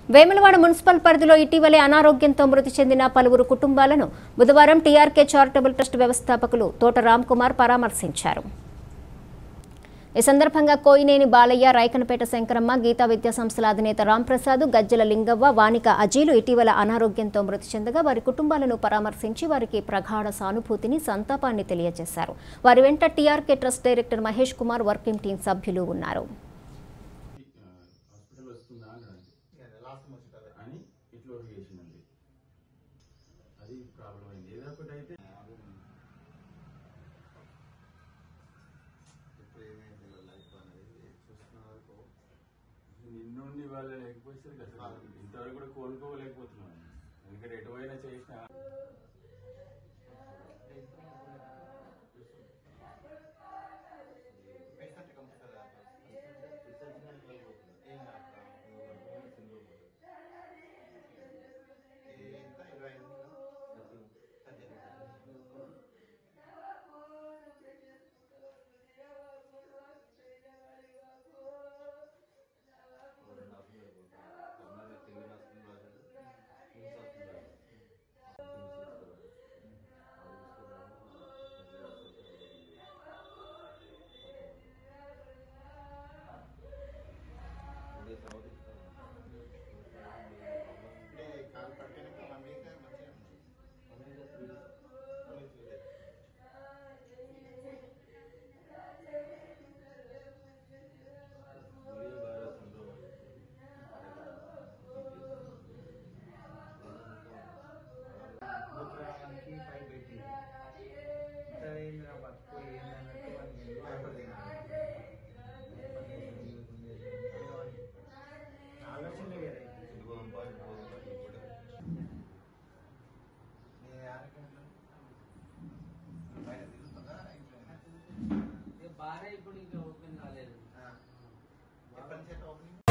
Vemulawada municipal పరిధిలో ఇటీవలే అనారోగ్యంతో మృతి చెందిన పలువురు కుటుంబాలను బుధవారం టీఆర్కే చారిటబుల్ ట్రస్ట్ వ్యవస్థాపకులు తోట రామ్ కుమార్ పరామర్శించారు ఈ సందర్భంగా కోయినేని బాలయ్య రైకనపేట శంకరమ్మ గీతా విద్యా సంస్థల అధినేత రాంప్రసాద్ గజ్జల లింగవ్వ వానిక అజీలు ఇటీవల అనారోగ్యంతో మృతి చెందగా వారి కుటుంబాలను పరామర్శించి వారికి ప్రగాఢ సానుభూతిని సంతాపాన్ని తెలియజేశారు వారి వెంట TRK trust director Mahesh Kumar working team సభ్యులు ఉన్నారు హాస్పిటల్ వస్తుందా అనడానికి అని ఇట్లా ఒక చేసిందండి అది ప్రాబ్లం అయింది ఏదో ఒకటి అయితే ఇప్పుడు ఏమైంది వీళ్ళ లైఫ్ అనేది చూస్తున్న వరకు నిన్నుండి వాళ్ళ లేకపోతే అసలు ఇంతవరకు కూడా కోలుకోలేకపోతున్నాం ఎందుకంటే ఎటువైనా చేసినా పేషెంట్ కంపల్సరీ ఏం కాదు ఎంత ఇరవై ఐదు అంటే కాలు పట్టినాక వన్ వీక్ మంచిగా ఉంది మూత్రానికి పై పెట్టి సరైన బతుకు ఏందన్నట్టు వానికి ఆలోచనలే వేరే నీ ఆరోగ్యం బయట తిరుగుతుందా ఇంట్లోనే భార్య ఇప్పుడు ఇంకా ఓపెన్ కాలేదు ఎప్పటి నుంచి ఓపెనింగ్